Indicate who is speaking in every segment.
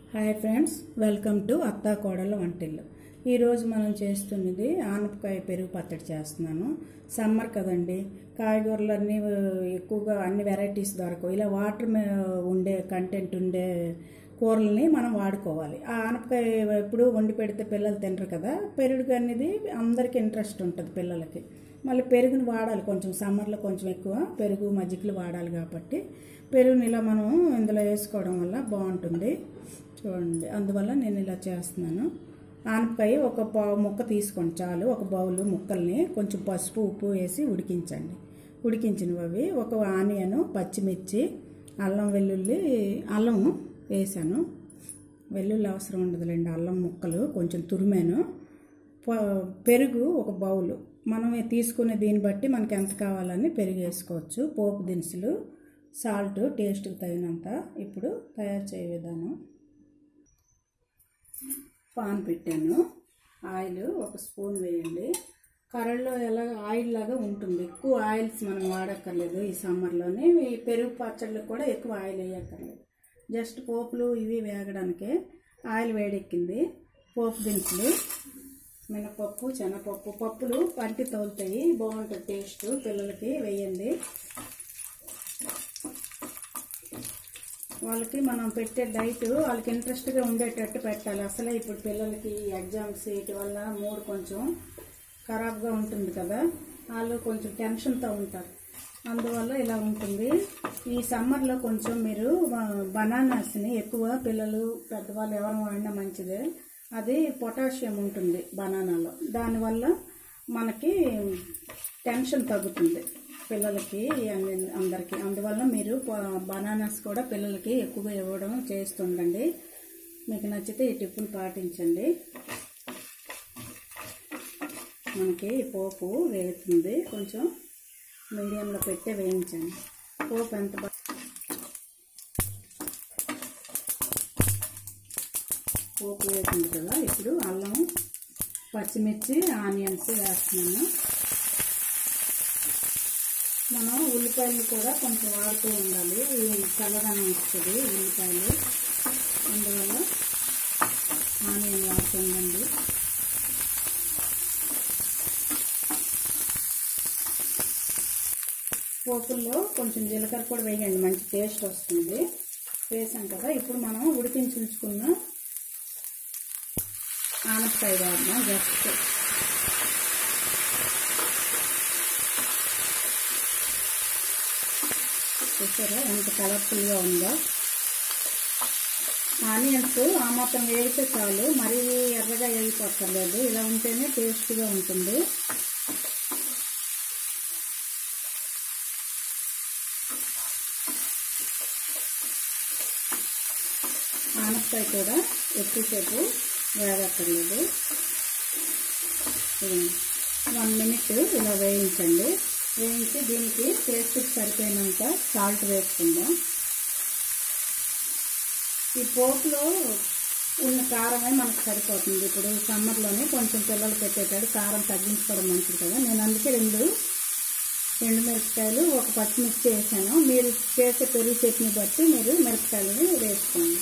Speaker 1: hi friends welcome to అత్తా కోడల వంటిల్లు ఈరోజు మనం చేస్తున్నది ఆనపకాయ పెరుగు పచ్చడి చేస్తున్నాను సమ్మర్ కదండి కాయగూరలన్నీ ఆ, ఎక్కువగా అన్ని వెరైటీస్ దొరకవు ఇలా వాటర్ మే- ఉండే కంటెంట్ ఉండే కూరల్ని మనం వాడుకోవాలి ఆ ఆనపకాయ ఎప్పుడు వండి పెడితే పిల్లలు తినరు కదా పెరుగు అనేది అందరికీ ఇంట్రెస్ట్ ఉంటుంది పిల్లలకి మళ్ళీ పెరుగుని వాడాలి కొంచెం సమ్మర్లో కొంచెం ఎక్కువ పెరుగు మజ్జిగలు వాడాలి కాబట్టి పెరుగుని ఇలా మనం ఇందులో వేసుకోవడం వల్ల బాగుంటుంది చూడండి అందువల్ల నేను ఇలా చేస్తున్నాను ఆనపకాయ ఒక పావు ముక్క తీసుకోండి చాలు ఒక బౌలు ముక్కల్ని కొంచెం పసుపు ఉప్పు వేసి ఉడికించండి ఉడికించినవి అవి ఒక ఆనియన్ పచ్చిమిర్చి అల్లం వెల్లుల్లి అల్లం వేసాను వెల్లుల్లి అవసరం ఉండదులేండి అల్లం ముక్కలు కొంచెం తురిమాను ప- పెరుగు ఒక బౌలు మనం తీసుకునే దీన్ని బట్టి మనకి ఎంత కావాలని పెరుగు వేసుకోవచ్చు పోపు దినుసులు సాల్ట్ టేస్ట్కి తగినంత ఇప్పుడు తయారు చేయ విధానం పాన్ పెట్టాను ఆయిల్ ఒక స్పూన్ వేయండి కర్రలో ఎలా ఆయిల్ లాగా ఉంటుంది ఎక్కువ ఆయిల్స్ మనం వాడక్కర్లేదు ఈ సమ్మర్లోనే ఈ పెరుగు పచ్చళ్ళకి కూడా ఎక్కువ ఆయిల్ వేయక్కర్లేదు జస్ట్ పోపులు ఇవి వేగడానికే ఆయిల్ వేడెక్కింది పోపు దినుసులు మినపప్పు శనగపప్పు పప్పులు పంటి తగులుతాయి బాగుంటుంది టేస్ట్ పిల్లలకి వేయండి వాళ్ళకి మనం పెట్టే డైట్ వాళ్ళకి ఇంట్రెస్ట్గా ఉండేటట్టు పెట్టాలి అసలే ఇప్పుడు పిల్లలకి ఎగ్జామ్స్ వీటి వల్ల మూడ్ కొంచెం ఖరాబ్గా ఉంటుంది కదా వాళ్ళు కొంచెం టెన్షన్తో ఉంటారు అందువల్ల ఇలా ఉంటుంది ఈ సమ్మర్లో కొంచెం మీరు బనానాస్ని ఎక్కువ పిల్లలు పెద్దవాళ్ళు ఎవరు వాడినా మంచిదే అది పొటాషియం ఉంటుంది బనానాలో దానివల్ల మనకి టెన్షన్ తగ్గుతుంది పిల్లలకి అన్ని అందరికీ అందువల్ల మీరు ప- బనానాస్ కూడా పిల్లలకి ఎక్కువగా ఇవ్వడం చేస్తుండండి మీకు నచ్చితే ఈ టిప్పును పాటించండి మనకి పోపు వేగుతుంది కొంచెం మీడియంలో పెట్టి వేయించండి పోపు ఎంత బా- పోపు వేసింది కదా ఇప్పుడు అల్లం పచ్చిమిర్చి ఆనియన్స్ వేస్తున్నాను మనం ఉల్లిపాయలు కూడా కొంచెం వాడుతూ ఉండాలి ఈ చల్లదనం వస్తుంది ఉల్లిపాయలు అందువల్ల ఆనియన్ వాడుతుందండి పోపుల్లో కొంచెం జీలకర్ర కూడా వేయండి మంచి టేస్ట్ వస్తుంది వేసాం కదా ఇప్పుడు మనం ఉడికించి ఉంచుకున్న ఆనపకాయ వాడినాం జస్ట్ చూసారా ఎంత కలర్ఫుల్గా ఉందో ఆనియన్స్ ఆ మాత్రం వేగితే చాలు మరీ ఎర్రగా వేగిపోక్కర్లేదు ఇలా ఉంటేనే టేస్ట్గా ఉంటుంది ఆనపకాయ కూడా ఎక్కువసేపు వేగక్కర్లేదు వన్ మినిట్ ఇలా వేయించండి వేయించి దీనికి టేస్ట్కి సరిపోయినంత సాల్ట్ వేసుకుందాం ఈ పోపులో ఉన్న కారమే మనకు సరిపోతుంది ఇప్పుడు సమ్మర్లోనే కొంచెం పిల్లలు పెట్టేటాడు కారం తగ్గించుకోవడం మంచిది కదా నేను అందుకే రెండు రెండు మిరపకాయలు ఒక పచ్చిమిర్చి వేసాను మీరు చేసే పెరుగు చట్నీ బట్టి మీరు మిరపకాయలని వేసుకోండి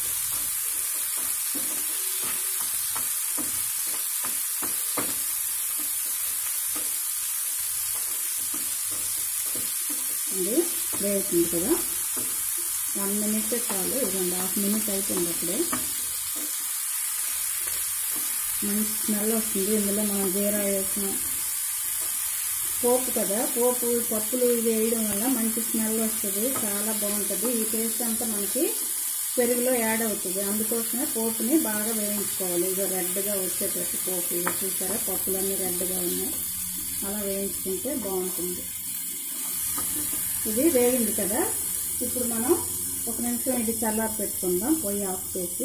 Speaker 1: ఇది వేగుతుంది కదా వన్ మినిట్ చాలు ఇదండి హాఫ్ మినిట్ అయిపోయింది అప్పుడే మంచి స్మెల్ వస్తుంది ఇందులో మనం జీరా వేసాం పోపు కదా పోపు పప్పులు ఇవి వేయడం వల్ల మంచి స్మెల్ వస్తుంది చాలా బాగుంటుంది ఈ టేస్ట్ అంతా మనకి పెరుగులో యాడ్ అవుతుంది అందుకోసమే పోపుని బాగా వేయించుకోవాలి ఇక రెడ్గా వచ్చేటట్టు పోపు ఇవి చూసారా పప్పులన్నీ రెడ్గా ఉన్నాయి అలా వేయించుకుంటే బాగుంటుంది ఇది వేగింది కదా ఇప్పుడు మనం ఒక నిమిషం ఇది చల్లారి పెట్టుకుందాం పొయ్యి ఆఫ్ చేసి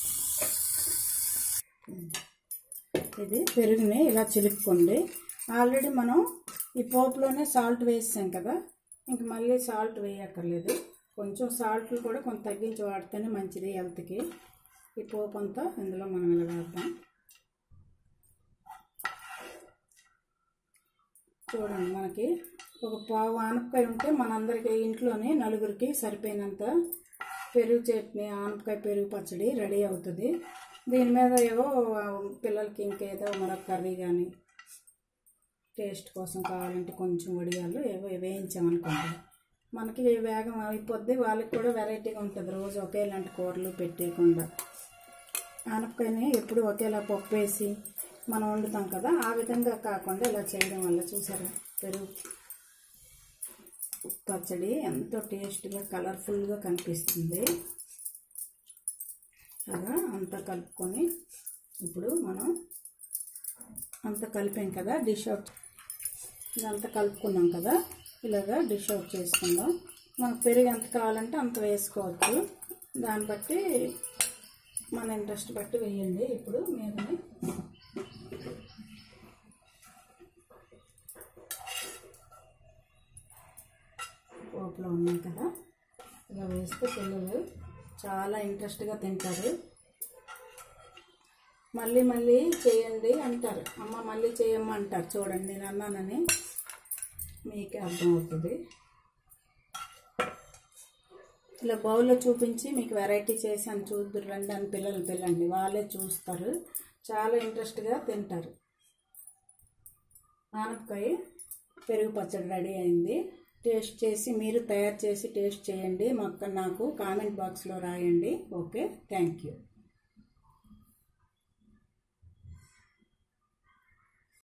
Speaker 1: ఇది పెరుగుని ఇలా చిలుక్కోండి ఆల్రెడీ మనం ఈ పోపులోనే సాల్ట్ వేసాం కదా ఇంక మళ్ళీ సాల్ట్ వేయక్కర్లేదు కొంచెం సాల్ట్ కూడా కొంచెం తగ్గించి వాడితేనే మంచిది హెల్త్కి ఈ పోపు అంతా ఇందులో మనం ఇలా వేద్దాం చూడండి మనకి ఒక పావు ఆనపకాయ ఉంటే మనందరికి ఇంట్లోనే నలుగురికి సరిపోయినంత పెరుగు చట్నీ ఆనపకాయ పెరుగు పచ్చడి రెడీ అవుతుంది దీని మీద ఏవో పిల్లలకి ఇంకేదో మరొక కర్రీ కానీ టేస్ట్ కోసం కావాలంటే కొంచెం వడియాలు ఏవో వేయించామనుకోండి మనకి వేగం అయిపోద్ది వాళ్ళకి కూడా వెరైటీగా ఉంటుంది రోజు ఒకేలాంటి కూరలు పెట్టేయకుండా ఆనపకాయని ఎప్పుడు ఒకేలా పప్పు వేసి మనం వండుతాం కదా ఆ విధంగా కాకుండా ఇలా చేయడం వల్ల చూసారా పెరుగు పచ్చడి ఎంతో టేస్ట్గా కలర్ఫుల్గా కనిపిస్తుంది అలా అంతా కలుపుకొని ఇప్పుడు మనం అంతా కలిపాం కదా డిష్ అవుట్ ఇదంతా కలుపుకున్నాం కదా ఇలాగా డిష్ అవుట్ చేసుకుందాం మనకు పెరుగు ఎంత కావాలంటే అంత వేసుకోవచ్చు దాన్ని బట్టి మన ఇంట్రెస్ట్ బట్టి వేయండి ఇప్పుడు మీదని పోపులో ఉన్నాయి కదా ఇలా వేస్తే పిల్లలు చాలా ఇంట్రెస్ట్గా తింటారు మళ్ళీ మళ్ళీ చేయండి అంటారు అమ్మ మళ్ళీ చేయమ్మ అంటారు చూడండి నేను అన్నానని మీకే అర్థమవుతుంది ఇలా బౌల్లో చూపించి మీకు వెరైటీ చేశాను చూద్దరు రండి అని పిల్లలు పిల్లండి వాళ్ళే చూస్తారు చాలా ఇంట్రెస్ట్గా తింటారు ఆనపకాయ పెరుగు పచ్చడి రెడీ అయింది టేస్ట్ చేసి మీరు తయారు చేసి టేస్ట్ చేయండి మాకు నాకు కామెంట్ బాక్స్లో రాయండి ఓకే థ్యాంక్ యూ